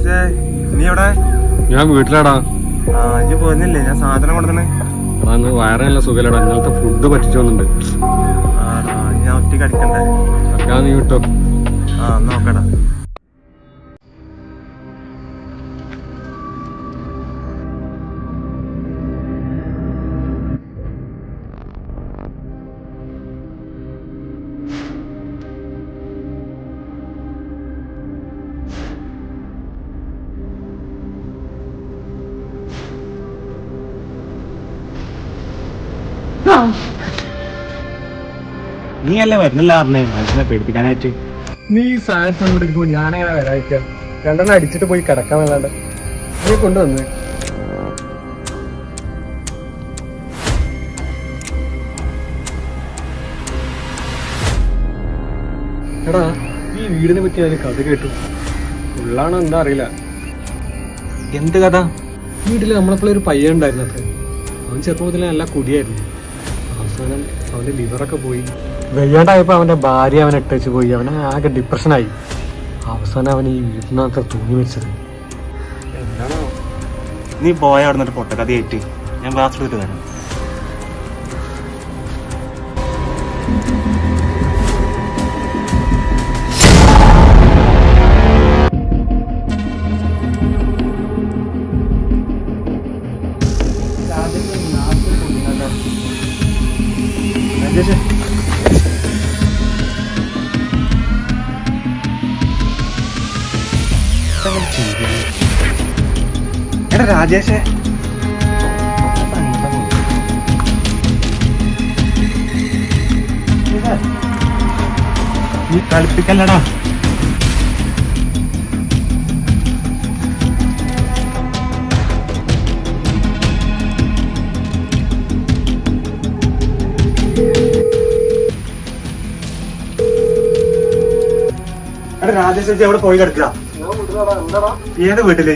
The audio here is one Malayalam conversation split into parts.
രാജേഷേ നീ എവിടെ ഞാൻ വീട്ടിലാടാ ആ ഇജ്ജ് പോരുന്നില്ലേ ഞാൻ സാധനം കൊണ്ടുവന്നെ അന്ന് വയറല്ല സുഖലടാ ഇന്നലത്തെ ഫുഡ് പറ്റിച്ചു വന്നിട്ടുണ്ട് ആടാ ഞാൻ ഒറ്റയ്ക്ക് അടിക്കണ്ടേ ഞാൻ നീ വിട്ടോ ആ നോക്കടാ നീ അല്ലേ വരുന്നില്ല പറഞ്ഞേ മനുഷ്യനെ പേടിപ്പിക്കാനായിട്ട് നീ സാധനത്തിന് കൂടെ ഇരിക്കുമ്പോ ഞാനെങ്ങനെ വരാതിരിക്കാം രണ്ടെണ്ണം അടിച്ചിട്ട് പോയി കിടക്കാൻ വേണ്ടാണ്ട് നീ കൊണ്ടുവന്ന് എടാ ഈ വീടിനെ പറ്റി ഞാൻ കഥ കേട്ടു ഉള്ളാണോ എന്താ അറിയില്ല എന്ത് കഥ വീട്ടിൽ നമ്മളെപ്പോഴും ഒരു പയ്യൻ ഉണ്ടായിരുന്നു അത്ര അവൻ ചെറുപ്പം മുതലേ നല്ല കുടിയായിരുന്നു അവസാനം അവന്റെ ലിവറൊക്കെ പോയി വെയ്യാണ്ടായപ്പോ അവന്റെ ഭാര്യ അവനെ ഇട്ടേച്ച് പോയി അവനെ ആകെ ഡിപ്രഷനായി അവസാനം അവൻ ഈ വീട്ടിനകത്ത് തൂങ്ങി വെച്ചത് എന്താണോ നീ പോയ അവിടെ നിന്നിട്ട് പൊട്ട കഥയായിട്ട് ഞാൻ ക്ലാസ് എടുത്തിട്ട് തരാം എടാ രാജേഷേ നീ കളിപ്പിക്കല്ലടാ എടാ രാജേഷ് ചേച്ചി എവിടെ പോയി കിടക്കുക ഏത് വീട്ടില്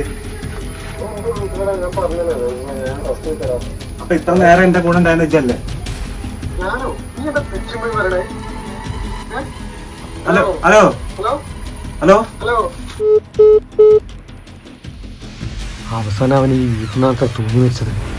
അപ്പൊ ഇത്ര നേരം എന്റെ കൂടെ ഉണ്ടായെന്ന് വെച്ചല്ലേ ഹലോ ഹലോ ഹലോ അവസാനം അവൻ ഈ വീട്ടിനകത്ത് തൂങ്ങി വെച്ചത്